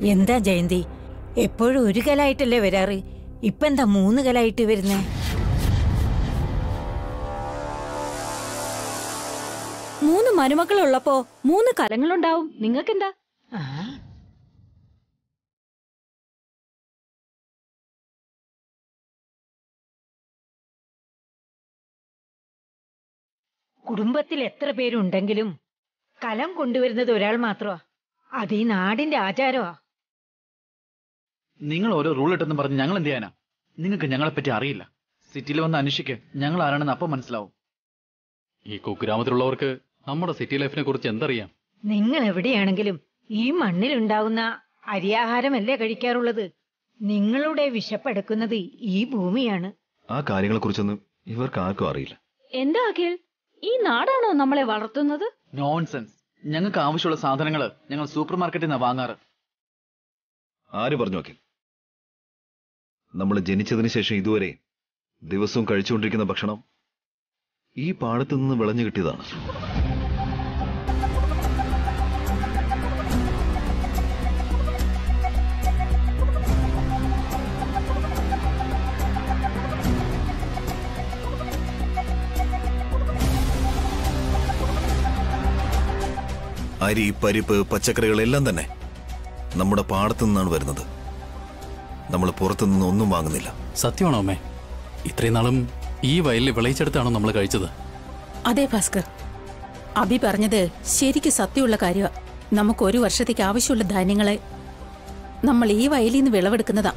എന്താ ജയന്തി എപ്പോഴും ഒരു കലായിട്ടല്ലേ വരാറ് ഇപ്പൊ എന്താ മൂന്ന് കലായിട്ട് വരുന്നേ മൂന്ന് മരുമക്കളുള്ളപ്പോ മൂന്ന് കലങ്ങളുണ്ടാവും നിങ്ങൾക്കെന്താ ആ കുടുംബത്തിൽ എത്ര പേരുണ്ടെങ്കിലും കലം കൊണ്ടുവരുന്നത് ഒരാൾ മാത്രമാ അത് ഈ നാടിന്റെ ആചാരമാ നിങ്ങൾ ഓരോ റൂൾ ഇട്ടെന്ന് പറഞ്ഞ് ഞങ്ങൾ എന്ത് ചെയ്യാനാ നിങ്ങൾക്ക് ഞങ്ങളെപ്പറ്റി അറിയില്ല സിറ്റിയിൽ വന്ന് അന്വേഷിക്ക് ഞങ്ങൾ ആരാണെന്ന് അപ്പം മനസ്സിലാവും ഈ കുഗ്രാമത്തിലുള്ളവർക്ക് നമ്മുടെ സിറ്റി ലൈഫിനെ കുറിച്ച് എന്തറിയാം നിങ്ങൾ എവിടെയാണെങ്കിലും ഈ മണ്ണിലുണ്ടാവുന്ന അരിയാഹാരമല്ലേ കഴിക്കാറുള്ളത് നിങ്ങളുടെ വിശപ്പെടുക്കുന്നത് ഈ ഭൂമിയാണ് ആ കാര്യങ്ങളെക്കുറിച്ചൊന്നും ഇവർക്ക് ആർക്കും അറിയില്ല എന്താ അഖിൽ ഈ നാടാണോ നമ്മളെ വളർത്തുന്നത് നോൺസെൻസ് ഞങ്ങൾക്ക് ആവശ്യമുള്ള സാധനങ്ങൾ ഞങ്ങൾ സൂപ്പർ മാർക്കറ്റിൽ നിന്നാണ് വാങ്ങാറ് ആര് പറഞ്ഞു നോക്കി നമ്മൾ ജനിച്ചതിന് ശേഷം ഇതുവരെ ദിവസവും കഴിച്ചുകൊണ്ടിരിക്കുന്ന ഭക്ഷണം ഈ പാടത്തു നിന്ന് വിളഞ്ഞു കിട്ടിയതാണ് അരി പരിപ്പ് പച്ചക്കറികൾ എല്ലാം തന്നെ നമ്മുടെ പാടത്തു നിന്നാണ് വരുന്നത് നമ്മൾ പുറത്തു നിന്ന് ഒന്നും വാങ്ങുന്നില്ല സത്യമാണോ അമ്മേ ഇത്രയും നാളും ഈ വയലിൽ വിളയിച്ചെടുത്താണോ നമ്മൾ കഴിച്ചത് അതെ ഭാസ്കർ അഭി പറഞ്ഞത് ശരിക്ക് സത്യമുള്ള കാര്യമാണ് നമുക്ക് ഒരു വർഷത്തേക്ക് ആവശ്യമുള്ള ധാന്യങ്ങളെ നമ്മൾ ഈ വയലിൽ നിന്ന് വിളവെടുക്കുന്നതാ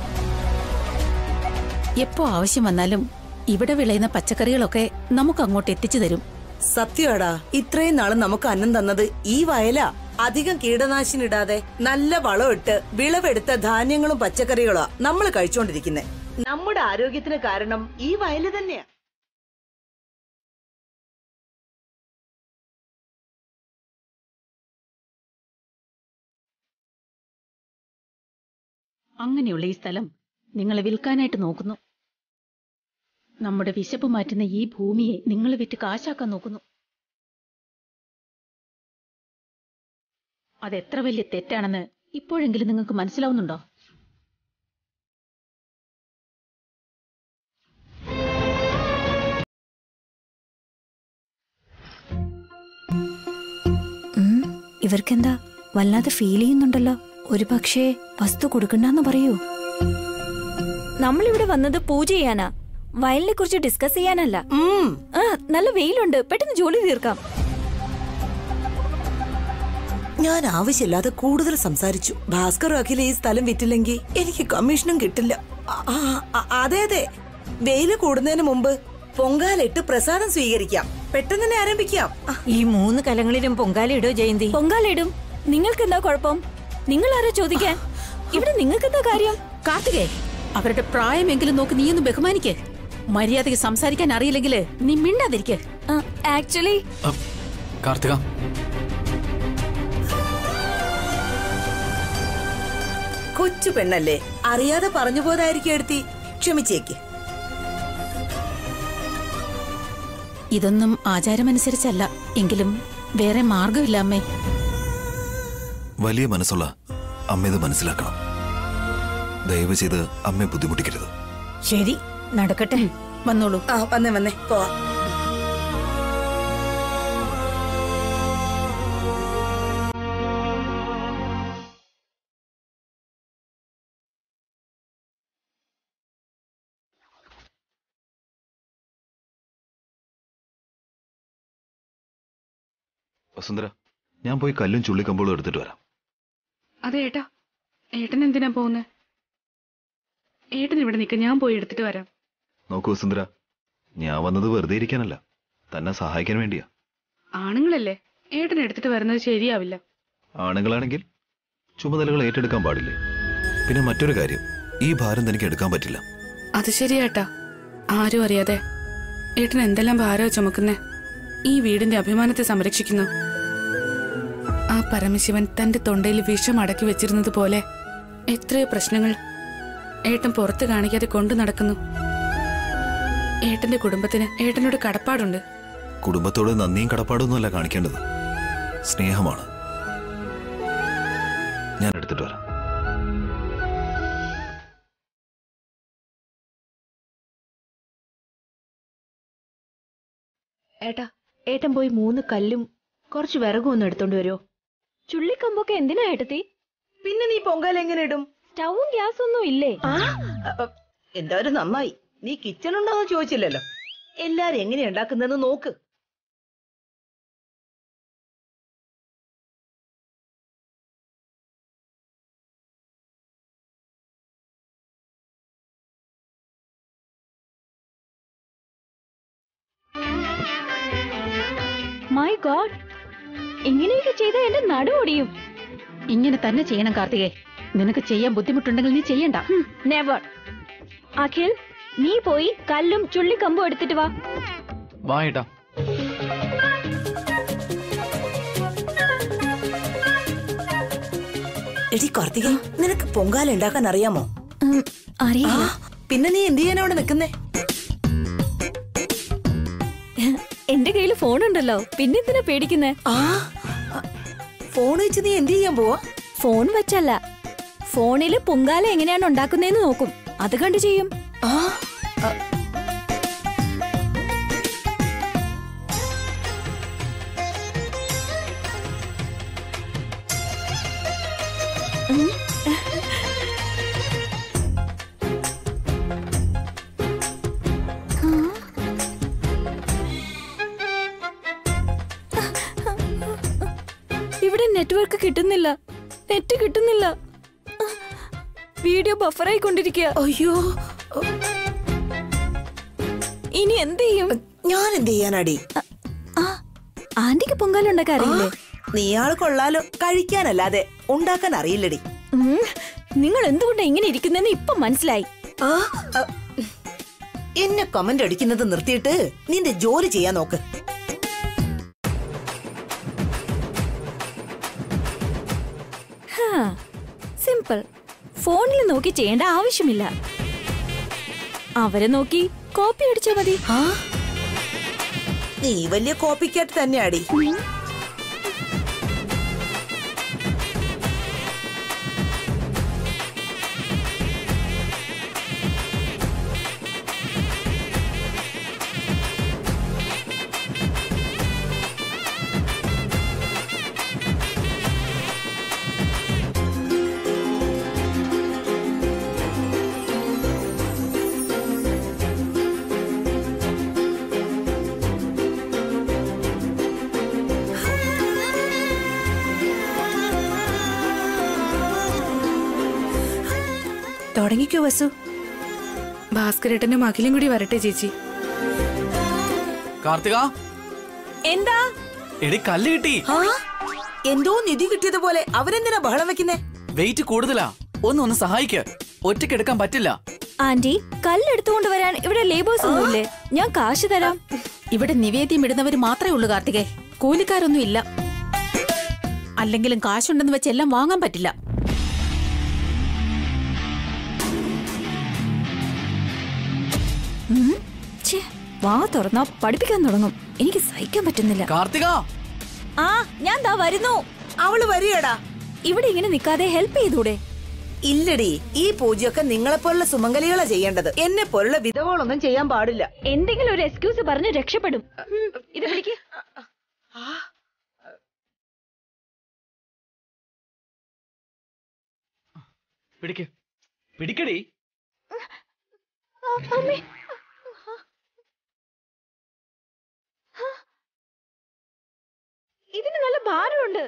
എപ്പോ ആവശ്യം വന്നാലും ഇവിടെ വിളയുന്ന പച്ചക്കറികളൊക്കെ നമുക്ക് അങ്ങോട്ട് എത്തിച്ചു തരും സത്യമാടാ ഇത്രയും നാള് നമുക്ക് അന്നം തന്നത് ഈ വയലാ അധികം കീടനാശിനി ഇടാതെ നല്ല വളമിട്ട് വിളവെടുത്ത ധാന്യങ്ങളും പച്ചക്കറികളാ നമ്മൾ കഴിച്ചോണ്ടിരിക്കുന്നെ നമ്മുടെ ആരോഗ്യത്തിന് കാരണം ഈ വയല് തന്നെയാ അങ്ങനെയുള്ള ഈ സ്ഥലം നിങ്ങളെ വിൽക്കാനായിട്ട് നോക്കുന്നു നമ്മുടെ വിശപ്പ് മാറ്റുന്ന ഈ ഭൂമിയെ നിങ്ങൾ വിറ്റ് കാശാക്കാൻ നോക്കുന്നു അതെത്ര വലിയ തെറ്റാണെന്ന് ഇപ്പോഴെങ്കിലും നിങ്ങൾക്ക് മനസ്സിലാവുന്നുണ്ടോ ഉം, ഇവർക്കെന്താ വല്ലാതെ ഫീൽ ചെയ്യുന്നുണ്ടല്ലോ ഒരു പക്ഷേ വസ്തു കൊടുക്കണ്ടെന്ന് പറയൂ നമ്മളിവിടെ വന്നത് പൂജ ചെയ്യാനാ വയലിനെ കുറിച്ച് ഡിസ്കസ് ചെയ്യാനല്ല ഉം ആ നല്ല വെയിലുണ്ട് പെട്ടെന്ന് ജോലി തീർക്കാം ഞാൻ ആവശ്യമില്ലാതെ കൂടുതൽ സംസാരിച്ചു ഭാസ്കർ അഖില ഈ സ്ഥലം വിറ്റില്ലെങ്കിൽ എനിക്ക് കമ്മീഷനും കിട്ടില്ല ആ, ആ, അതെ അതെ വെയില് കൂടുന്നതിന് മുമ്പ് പൊങ്കാലിട്ട് പ്രസാദം സ്വീകരിക്കാം പെട്ടെന്ന് തന്നെ ആരംഭിക്കാം ആ, ഈ മൂന്ന് കലങ്ങളിലും പൊങ്കാലയിടോ ജയന്തി പൊങ്കാലിടും നിങ്ങൾക്ക് എന്താ കുഴപ്പം നിങ്ങൾ ആരാ ചോദിക്കാൻ ഇവിടെ നിങ്ങൾക്ക് എന്താ കാര്യം കാർത്തികേ അവരുടെ പ്രായമെങ്കിലും നോക്കി നീയൊന്ന് ബഹുമാനിക്ക് മര്യാദയ്ക്ക് സംസാരിക്കാൻ അറിയില്ലെങ്കിൽ നീ മിണ്ടാതിരിക്ക് ആക്ച്വലി അ, കാർത്തിക കൊച്ചു പെണ്ണല്ലേ അറിയാതെ പറഞ്ഞു പോയതായിരിക്കും എടുത്തി ക്ഷമിച്ചേക്ക് ഇതൊന്നും ആചാരമനുസരിച്ചല്ല എങ്കിലും വേറെ മാർഗമില്ല അമ്മേ വലിയ മനസ്സുള്ള അമ്മ ഇത് മനസ്സിലാക്കണം ദയവ് ചെയ്ത് അമ്മയെ ബുദ്ധിമുട്ടിക്കരുത് ശരി നടക്കട്ടെ വന്നോളൂ ആ വന്നേ വന്നേ പോവാ വസുന്ധര ഞാൻ പോയി കല്ലും ചുള്ളിക്കമ്പോളും എടുത്തിട്ട് വരാം അതെ ഏട്ടാ ഏട്ടൻ എന്തിനാ പോകുന്നത് ഏട്ടൻ ഇവിടെ നിൽക്ക ഞാൻ പോയി എടുത്തിട്ട് വരാം നോക്കൂ വസുന്ധര ഞാൻ വന്നത് വെറുതെ ഇരിക്കാനല്ല തന്നെ സഹായിക്കാൻ വേണ്ടിയാ ആണുങ്ങളല്ലേ ഏട്ടൻ എടുത്തിട്ട് വരുന്നത് ശരിയാവില്ല ആണുങ്ങളാണെങ്കിൽ ചുമതലകൾ ഏറ്റെടുക്കാൻ പാടില്ലേ പിന്നെ മറ്റൊരു കാര്യം ഈ ഭാരം തനിക്ക് എടുക്കാൻ പറ്റില്ല അത് ശരിയാട്ടാ ആരും അറിയാതെ ഏട്ടൻ എന്തെല്ലാം ഭാരോ ചുമക്കുന്നേ ഈ വീടിന്റെ അഭിമാനത്തെ സംരക്ഷിക്കുന്നു ആ പരമശിവൻ തന്റെ തൊണ്ടയിൽ വിഷം അടക്കി വെച്ചിരുന്നത് പോലെ എത്രയോ പ്രശ്നങ്ങൾ ഏട്ടൻ പുറത്ത് കാണിക്കാതെ കൊണ്ടു നടക്കുന്നു ഏട്ടന്റെ കുടുംബത്തിന് ഏട്ടനോട് കടപ്പാടുണ്ട് കുടുംബത്തോട് നന്ദിയും കടപ്പാടൊന്നുമല്ല കാണിക്കേണ്ടത് സ്നേഹമാണ് ഞാൻ എടുത്തിട്ട് വരാം ഏട്ടാ ഏട്ടൻ പോയി മൂന്ന് കല്ലും കുറച്ച് വിറകും ഒന്ന് എടുത്തോണ്ട് വരുമോ ചുള്ളിക്കമ്പൊക്കെ എന്തിനാ ഏട്ടത്തി പിന്നെ നീ പൊങ്കാല എങ്ങനെ ഇടും സ്റ്റൗവും ഗ്യാസ് ഒന്നും ഇല്ലേ ആ അ, എന്തായാലും നന്നായി നീ കിച്ചൺ ഉണ്ടോന്ന് ചോദിച്ചില്ലല്ലോ എല്ലാരും എങ്ങനെയാ ഉണ്ടാക്കുന്നതെന്ന് നോക്ക് മൈ ഗോഡ് ഇങ്ങനെയൊക്കെ ചെയ്താൽ എന്റെ നടു ഒടിയും ഇങ്ങനെ തന്നെ ചെയ്യണം കാർത്തികേ നിനക്ക് ചെയ്യാൻ ബുദ്ധിമുട്ടുണ്ടെങ്കിൽ നീ ചെയ്യണ്ട നെവർ അഖിൽ നീ പോയി കല്ലും ചുള്ളിക്കമ്പും എടുത്തിട്ട് വാ വാ ഏട്ടാ എടി കാർത്തിക നിനക്ക് പൊങ്കാല ഉണ്ടാക്കാൻ അറിയാമോ ഉം, ആ അറിയില്ല പിന്നെ നീ എന്ത് ചെയ്യാനാ അവിടെ നിൽക്കുന്നേ എന്റെ കയ്യിൽ ഫോൺ ഉണ്ടല്ലോ പിന്നെന്തിനാ പേടിക്കുന്നേ ആ ഫോൺ വെച്ച് നീ എന്ത് ചെയ്യാൻ പോവാ ഫോൺ വെച്ചല്ല ഫോണില് പൊങ്കാല എങ്ങനെയാണ് ഉണ്ടാക്കുന്നതെന്ന് നോക്കും അത് കണ്ടു ചെയ്യും ആ ആ, ഇവിടെ നെറ്റ്വർക്ക് കിട്ടുന്നില്ല നെറ്റ് കിട്ടുന്നില്ല വീഡിയോ ബഫറായിക്കൊണ്ടിരിക്കുക അയ്യോ ഇനി എന്ത് ചെയ്യും ഞാൻ എന്ത് ചെയ്യാനാടി ആ ആന്റിക്ക് പൊങ്കാല ഉണ്ടാക്കാൻ അറിയില്ലേ നീയാൾ കൊള്ളാലോ കഴിക്കാനല്ലാതെ ഉണ്ടാക്കാൻ അറിയില്ലടി ഉം, നിങ്ങൾ എന്തുകൊണ്ടാ ഇങ്ങനെ ഇരിക്കുന്നെന്ന് ഇപ്പൊ മനസ്സിലായി ആ ആ, എന്നെ കമന്റ് അടിക്കുന്നത് നിർത്തിയിട്ട് നിന്റെ ജോലി ചെയ്യാൻ നോക്ക് സിമ്പിൾ ഫോണിൽ നോക്കി ചെയ്യേണ്ട ആവശ്യമില്ല അവരെ നോക്കി കോപ്പി അടിച്ചാ മതി ആ നീ വലിയ കോപ്പിക്കാട്ട് തന്നെയാടി തുടങ്ങിക്കോ വസു ഭാസ്കരേട്ടനും അഖിലും കൂടി വരട്ടെ ചേച്ചി കാർത്തിക എന്താ എടി കല്ല് കിട്ടി ആ എന്തോ നിധി കിട്ടിയതുപോലെ അവരെന്തിനാ ബഹളം വെക്കുന്നേ വെയിറ്റ് കൂടുതലാ ഒന്ന് ഒന്ന് സഹായിക്ക ഒറ്റയ്ക്ക് എടുക്കാൻ പറ്റില്ല ആന്റി കല്ലെടുത്തുകൊണ്ട് വരാൻ ഇവിടെ ലേബേഴ്സ് ഒന്നുമില്ലേ ഞാൻ കാശ് തരാം ഇവിടെ നിവേദ്യം ഇടുന്നവര് മാത്രമേ ഉള്ളൂ കാർത്തികേ കൂലിക്കാരൊന്നും ഇല്ല അല്ലെങ്കിലും കാശുണ്ടെന്ന് വെച്ച് എല്ലാം വാങ്ങാൻ പറ്റില്ല ഉം. ഛേ, വാ തുറന്നാ പഠിപ്പിക്കാൻ തുടങ്ങും എനിക്ക് സഹിക്കാൻ പറ്റുന്നില്ല കാർത്തിക ആ ഞാൻ ദാ വരുന്നു അവള് വരികടാ ഇവിടെ ഇങ്ങനെ നിക്കാതെ ഹെൽപ്പ് ചെയ്തൂടെ ഇല്ലടി ഈ പൂജയൊക്കെ നിങ്ങളെപ്പോലുള്ള സുമംഗലികളാ ചെയ്യേണ്ടത് എന്നെ പോലുള്ള വിധവകളൊന്നും ചെയ്യാൻ പാടില്ല എന്തെങ്കിലും ഒരു എക്സ്ക്യൂസ് പറഞ്ഞ് രക്ഷപ്പെടും ഉം, ഇത് പിടിക്ക് പിടിക്ക് പിടിക്കടി ആ, അമ്മേ. ഇതിന് നല്ല ഭാരമുണ്ട്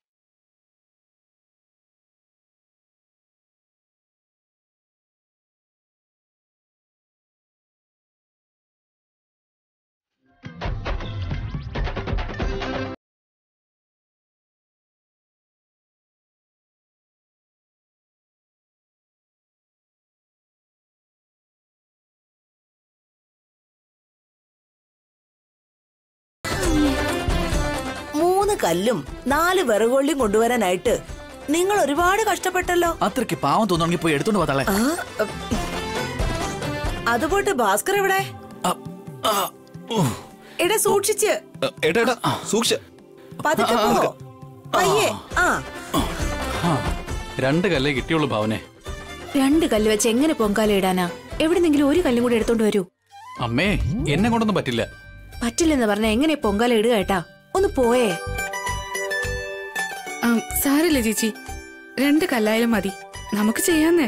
മൂന്ന് കല്ലും നാല് വിറകൊള്ളിയും കൊണ്ടുവരാനായിട്ട് നിങ്ങൾ ഒരുപാട് കഷ്ടപ്പെട്ടല്ലോ അത്രയ്ക്ക് പാവം തോന്നുകയാണെങ്കിൽ പോയി എടുത്തോണ്ട് പോതാളെ ആ, അ, അതുപോട്ട് ഭാസ്കർ എവിടെ എടാ സൂക്ഷിച്ച് ഏട്ടാ ഏട്ടാ സൂക്ഷിച്ച പതുക്കെ പോ പയ്യെ ആ രണ്ട് കല്ലേ കിട്ടിയുള്ളൂ ഭാവനെ രണ്ട് കല്ല് വെച്ച് എങ്ങനെ പൊങ്കാല ഇടാനാ എവിടെന്നെങ്കിലും ഒരു കല്ലും കൂടി എടുത്തോണ്ട് വരൂ അമ്മേ എന്നെ കൊണ്ടൊന്നും പറ്റില്ല പറ്റില്ലെന്ന് പറഞ്ഞ എങ്ങനെ പൊങ്കാല ഇടുക ഏട്ടാ ഒന്ന് പോയേ ആ, സാരമില്ല ചേച്ചി രണ്ട് കല്ലായാലും മതി നമുക്ക് ചെയ്യാന്നേ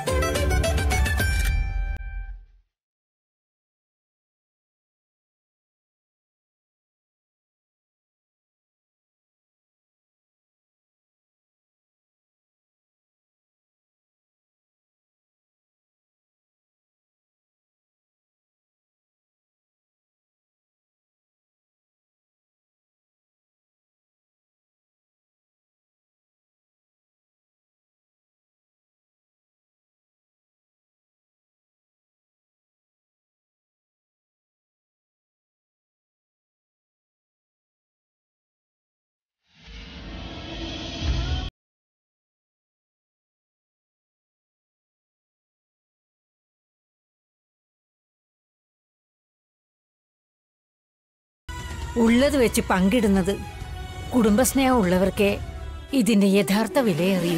ഉള്ളത് വെച്ച് പങ്കിടുന്നത് കുടുംബസ്നേഹം ഉള്ളവർക്കേ ഇതിന്റെ യഥാർത്ഥ വിലയറിയൂ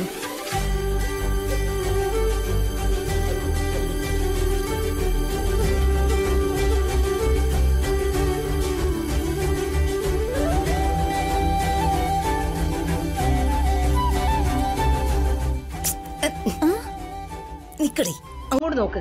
നിക്കടി അങ്ങോട്ട് നോക്ക്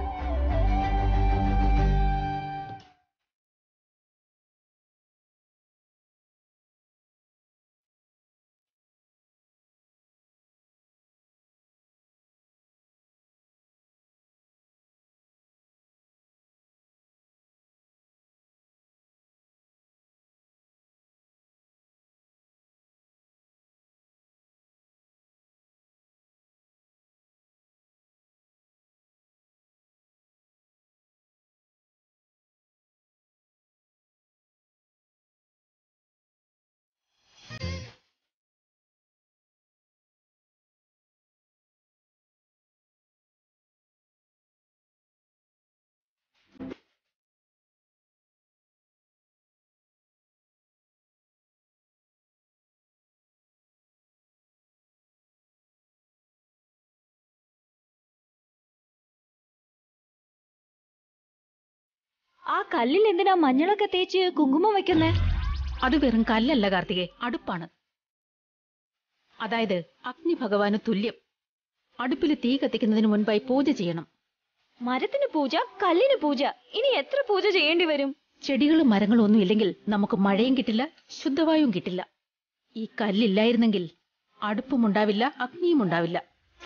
ആ കല്ലിൽ എന്തിനാ മഞ്ഞളൊക്കെ തേച്ച് കുങ്കുമം വെക്കുന്നേ അത് വെറും കല്ലല്ല കാർത്തികെ അടുപ്പാണ് അതായത് അഗ്നി ഭഗവാന് തുല്യം അടുപ്പിൽ തീ കത്തിക്കുന്നതിന് മുൻപായി പൂജ ചെയ്യണം മരത്തിന് പൂജ കല്ലിന് പൂജ ഇനി എത്ര പൂജ ചെയ്യേണ്ടി വരും ചെടികളും മരങ്ങളും ഒന്നും ഇല്ലെങ്കിൽ നമുക്ക് മഴയും കിട്ടില്ല ശുദ്ധവായുവും കിട്ടില്ല ഈ കല്ലില്ലായിരുന്നെങ്കിൽ അടുപ്പും ഉണ്ടാവില്ല അഗ്നിയും ഉണ്ടാവില്ല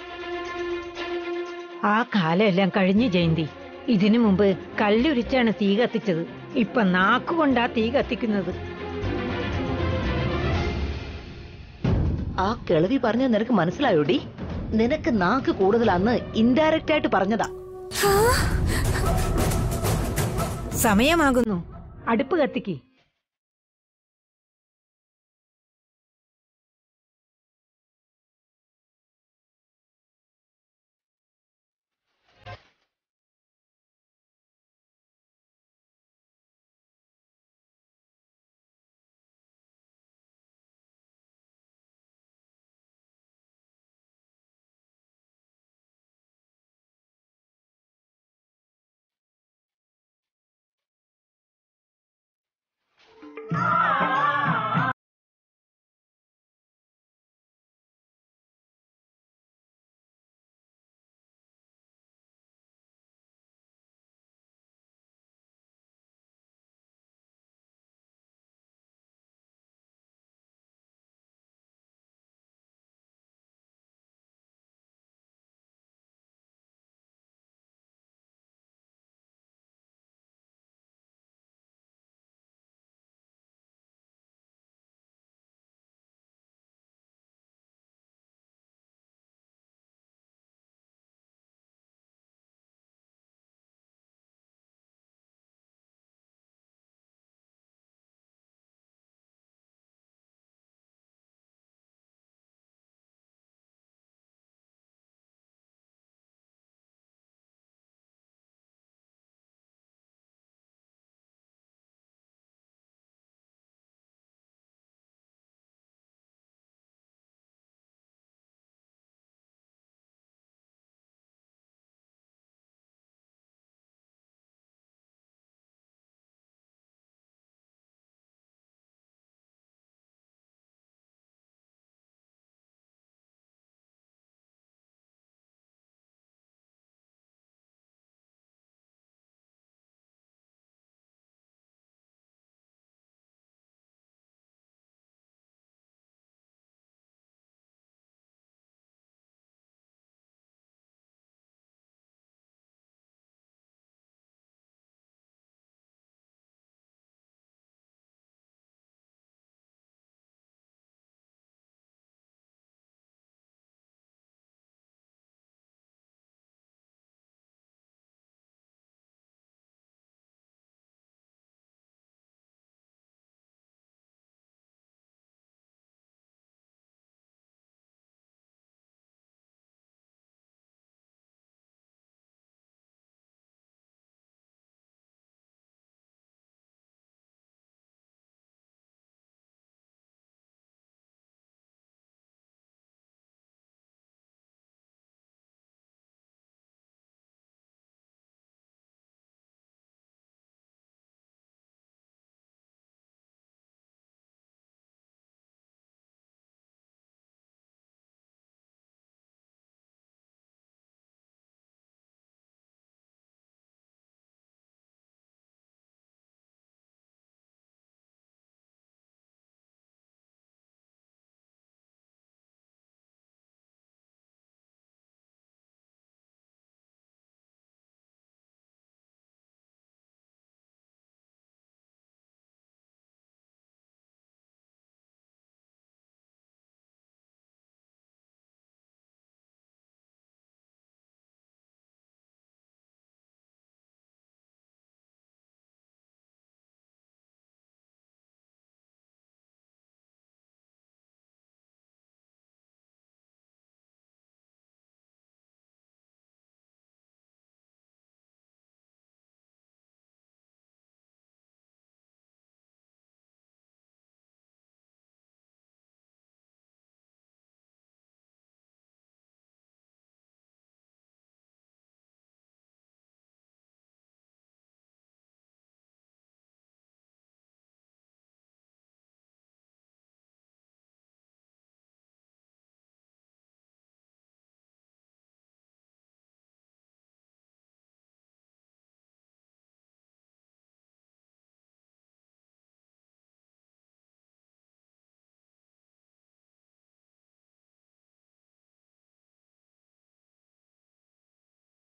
ആ കാലമെല്ലാം കഴിഞ്ഞു ജയന്തി ഇതിനു മുമ്പ് കല്ലുരിച്ചാണ് തീ കത്തിച്ചത് ഇപ്പൊ നാക്കുകൊണ്ടാ തീ കത്തിക്കുന്നത് ആ കിളവി പറഞ്ഞത് നിനക്ക് മനസ്സിലായോടി നിനക്ക് നാക്ക് കൂടുതലാന്ന് ഇൻഡയറക്റ്റ് ആയിട്ട് പറഞ്ഞതാ സമയമാകുന്നു അടുപ്പ് കത്തിക്ക്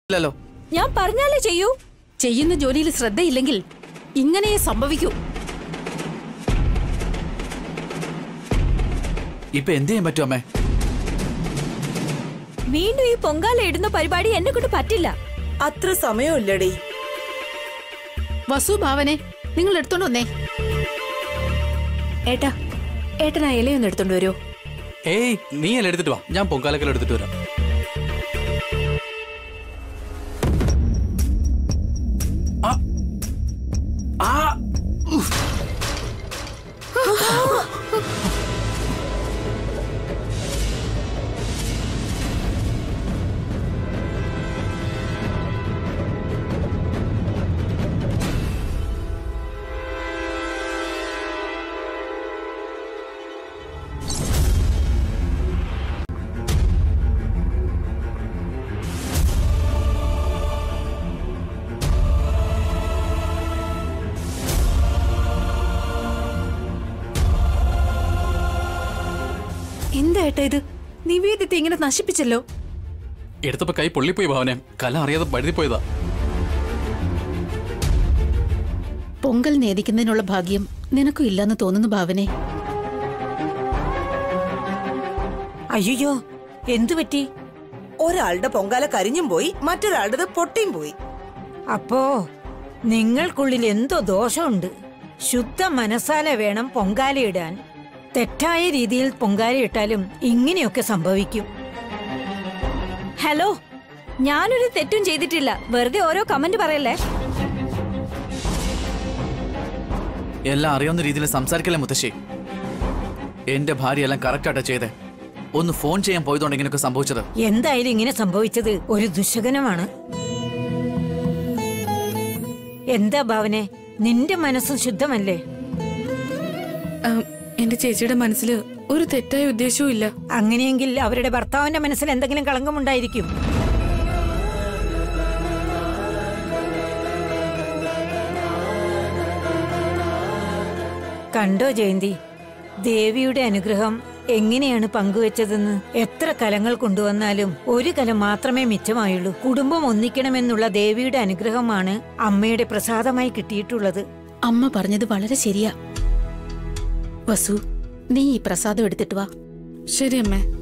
ഇല്ലല്ലോ ഞാൻ പറഞ്ഞാലേ ചെയ്യൂ ചെയ്യുന്ന ജോലിയിൽ ശ്രദ്ധയില്ലെങ്കിൽ ഇങ്ങനെയേ സംഭവിക്കൂ ഇപ്പൊ എന്ത് ചെയ്യാൻ പറ്റും അമ്മേ വീണ്ടും ഈ പൊങ്കാല ഇടുന്ന പരിപാടി എന്നെ കൊണ്ട് പറ്റില്ല അത്ര സമയമില്ലടി വസു ഭാവനെ നിങ്ങൾ എടുത്തോണ്ട് വന്നേ ഏട്ടാ ഏട്ടൻ ആ ഇലയൊന്ന് എടുത്തോണ്ട് വരുമോ ഏയ് നീ അല്ല എടുത്തിട്ട് വാ ഞാൻ പൊങ്കാലക്കൽ എടുത്തിട്ട് വരാം ആ. ആ. ഉഫ്. എന്താ ഏട്ടാ ഇത് നിവേദ്യത്തെ ഇങ്ങനെ നശിപ്പിച്ചല്ലോ എടുത്തപ്പോ കൈ പൊള്ളിപ്പോയി ഭാവനെ കല അറിയാതെ പഴുതിപ്പോയതാ പൊങ്കൽ നേദിക്കുന്നതിനുള്ള ഭാഗ്യം നിനക്കും ഇല്ലെന്ന് തോന്നുന്നു ഭാവനെ അയ്യോ എന്തു പറ്റി ഒരാളുടെ പൊങ്കാല കരിഞ്ഞും പോയി മറ്റൊരാളുടെ പൊട്ടിയും പോയി അപ്പോ നിങ്ങൾക്കുള്ളിൽ എന്തോ ദോഷമുണ്ട് ശുദ്ധ മനസ്സാലെ വേണം പൊങ്കാലയിടാൻ തെറ്റായ രീതിയിൽ പൊങ്കാലയിട്ടാലും ഇങ്ങനെയൊക്കെ സംഭവിക്കും ഹലോ ഞാനൊരു തെറ്റും ചെയ്തിട്ടില്ല വെറുതെ ഓരോ കമന്റ് പറയല്ലേ എല്ലാം അറിയാവുന്ന രീതിയിൽ സംസാരിക്കല്ലേ മുത്തശ്ശി എന്റെ ഭാര്യ എല്ലാം കറക്റ്റായിട്ടാ ചെയ്തേ ഒന്ന് ഫോൺ ചെയ്യാൻ പോയതുകൊണ്ട് ഇങ്ങനെയൊക്കെ സംഭവിച്ചത് എന്തായാലും ഇങ്ങനെ സംഭവിച്ചത് ഒരു ദുശകനമാണ് എന്താ ഭാവനെ നിന്റെ മനസ്സും ശുദ്ധമല്ലേ ആ, എന്റെ ചേച്ചിയുടെ മനസ്സിൽ ഒരു തെറ്റായ ഉദ്ദേശവും ഇല്ല അങ്ങനെയെങ്കിൽ അവരുടെ ഭർത്താവിന്റെ മനസ്സിൽ എന്തെങ്കിലും കളങ്കമുണ്ടായിരിക്കും കണ്ടോ ജയന്തി ദേവിയുടെ അനുഗ്രഹം എങ്ങനെയാണ് പങ്കുവെച്ചതെന്ന് എത്ര കലങ്ങൾ കൊണ്ടുവന്നാലും ഒരു കലം മാത്രമേ മിച്ചമായുള്ളൂ കുടുംബം ഒന്നിക്കണമെന്നുള്ള ദേവിയുടെ അനുഗ്രഹമാണ് അമ്മയുടെ പ്രസാദമായി കിട്ടിയിട്ടുള്ളത് അമ്മ പറഞ്ഞത് വളരെ ശരിയാ വസു നീ ഈ പ്രസാദം എടുത്തിട്ട് വാ ശരി അമ്മേ